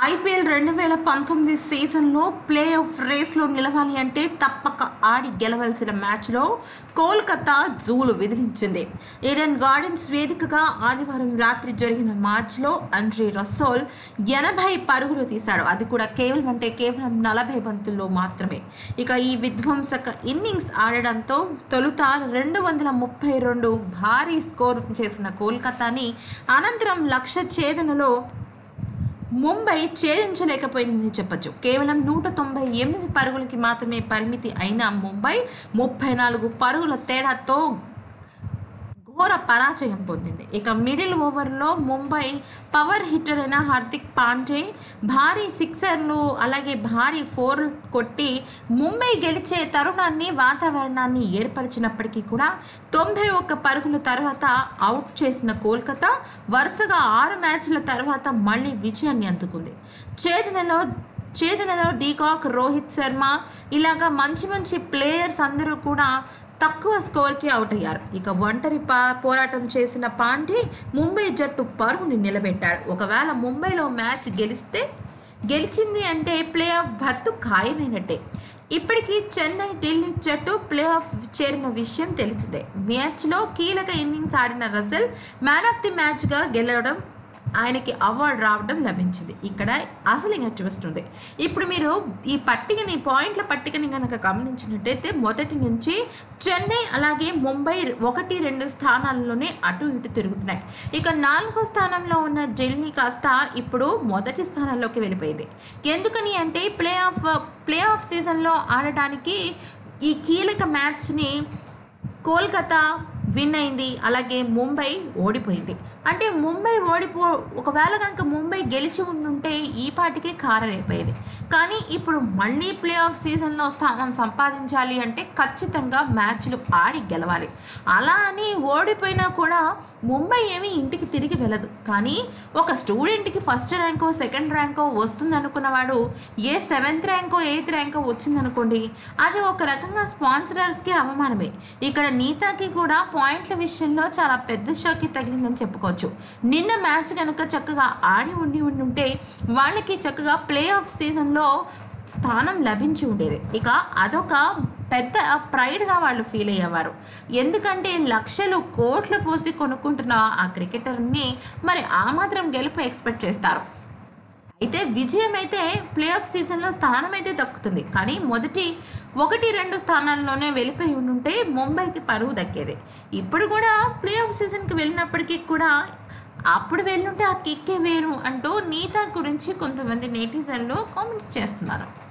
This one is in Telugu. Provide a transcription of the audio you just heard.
ఐపీఎల్ రెండు వేల పంతొమ్మిది సీజన్లో ప్లే ఆఫ్ రేస్లో నిలవాలి అంటే తప్పక ఆడి గెలవలసిన మ్యాచ్లో కోల్కతా జూలు విధిలించింది ఈడెన్ గార్డెన్స్ వేదికగా ఆదివారం రాత్రి జరిగిన మ్యాచ్లో అండ్రీ రస్సోల్ ఎనభై పరుగులు తీశాడు అది కూడా కేవలం అంటే కేవలం నలభై బంతుల్లో మాత్రమే ఇక ఈ విధ్వంసక ఇన్నింగ్స్ ఆడడంతో తొలుత రెండు వందల ముప్పై రెండు భారీ స్కోర్ చేసిన కోల్కతాని అనంతరం లక్ష్య ఛేదనలో ముంబై ఛేదించలేకపోయిందని చెప్పొచ్చు కేవలం నూట తొంభై ఎనిమిది పరుగులకి మాత్రమే పరిమితి అయిన ముంబై ముప్పై నాలుగు పరుగుల తేడాతో ఘోర పరాజయం పొందింది ఇక మిడిల్ ఓవర్లో ముంబై పవర్ హిట్టర్ అయిన హార్దిక్ పాండే భారీ సిక్సర్లు అలాగే భారీ ఫోర్లు కొట్టి ముంబై గెలిచే తరుణాన్ని వాతావరణాన్ని ఏర్పరిచినప్పటికీ కూడా తొంభై ఒక్క పరుగుల తర్వాత అవుట్ చేసిన కోల్కతా వరుసగా ఆరు మ్యాచ్ల తర్వాత మళ్ళీ విజయాన్ని అందుకుంది ఛేదనలో ఛేదనలో డీకాక్ రోహిత్ శర్మ ఇలాగా మంచి మంచి ప్లేయర్స్ అందరూ కూడా తక్కువ స్కోర్కి అవుట్ అయ్యారు ఇక ఒంటరి పా పోరాటం చేసిన పాండే ముంబై జట్టు పరుగుని నిలబెట్టాడు ఒకవేళ ముంబైలో మ్యాచ్ గెలిస్తే గెలిచింది అంటే ప్లే ఆఫ్ భర్తు ఖాయమైనట్టే ఇప్పటికీ చెన్నై ఢిల్లీ జట్టు ప్లే ఆఫ్ చేరిన విషయం తెలిసిందే మ్యాచ్లో కీలక ఇన్నింగ్స్ ఆడిన రజల్ మ్యాన్ ఆఫ్ ది మ్యాచ్గా గెలవడం ఆయనకి అవార్డు రావడం లభించింది ఇక్కడ అసలు ఇంకా ట్విస్ట్ ఉంది ఇప్పుడు మీరు ఈ పట్టికని పాయింట్ల పట్టికని కనుక గమనించినట్టయితే మొదటి నుంచి చెన్నై అలాగే ముంబై ఒకటి రెండు స్థానాల్లోనే అటు ఇటు తిరుగుతున్నాయి ఇక నాలుగో స్థానంలో ఉన్న ఢిల్లీ కాస్త ఇప్పుడు మొదటి స్థానంలోకి వెళ్ళిపోయింది ఎందుకని అంటే ప్లే ఆఫ్ ప్లే ఆఫ్ సీజన్లో ఆడటానికి ఈ కీలక మ్యాచ్ని కోల్కతా విన్ అయింది అలాగే ముంబై ఓడిపోయింది అంటే ముంబై ఓడిపో ఒకవేళ కనుక ముంబై గెలిచి ఉండుంటే ఈ పాటికే కారరైపోయేది కానీ ఇప్పుడు మళ్ళీ ప్లే ఆఫ్ సీజన్లో స్థానం సంపాదించాలి అంటే ఖచ్చితంగా మ్యాచ్లు ఆడి గెలవాలి అలా అని ఓడిపోయినా కూడా ముంబై ఏమీ ఇంటికి తిరిగి వెళ్ళదు కానీ ఒక స్టూడెంట్కి ఫస్ట్ ర్యాంకో సెకండ్ ర్యాంకో వస్తుంది అనుకున్నవాడు ఏ సెవెంత్ ర్యాంకో ఎయిత్ ర్యాంకో వచ్చిందనుకోండి అది ఒక రకంగా స్పాన్సరర్స్కి అవమానమే ఇక్కడ నీతాకి కూడా పాయింట్ల విషయంలో చాలా పెద్ద షాక్కి తగిలిందని చెప్పుకోవచ్చు నిన్న మ్యాచ్ కనుక చక్కగా ఆడి ఉండి ఉండి ఉంటే వాళ్ళకి చక్కగా ప్లే ఆఫ్ సీజన్లో స్థానం లభించి ఉండేది ఇక అదొక పెద్ద ప్రైడ్గా వాళ్ళు ఫీల్ అయ్యేవారు ఎందుకంటే లక్షలు కోట్లు పోసి కొనుక్కుంటున్న ఆ క్రికెటర్ని మరి ఆ మాత్రం గెలుపు ఎక్స్పెక్ట్ చేస్తారు అయితే విజయం అయితే ప్లే ఆఫ్ సీజన్లో స్థానం అయితే దక్కుతుంది కానీ మొదటి ఒకటి రెండు స్థానాల్లోనే వెళ్ళిపోయి ఉంటే ముంబైకి పరువు దక్కేది ఇప్పుడు కూడా ప్లే ఆఫ్ సీజన్కి వెళ్ళినప్పటికీ కూడా అప్పుడు వెళ్ళుంటే ఆ కిక్కే వేరు అంటూ నీతా గురించి కొంతమంది నేటిజన్లు కామెంట్స్ చేస్తున్నారు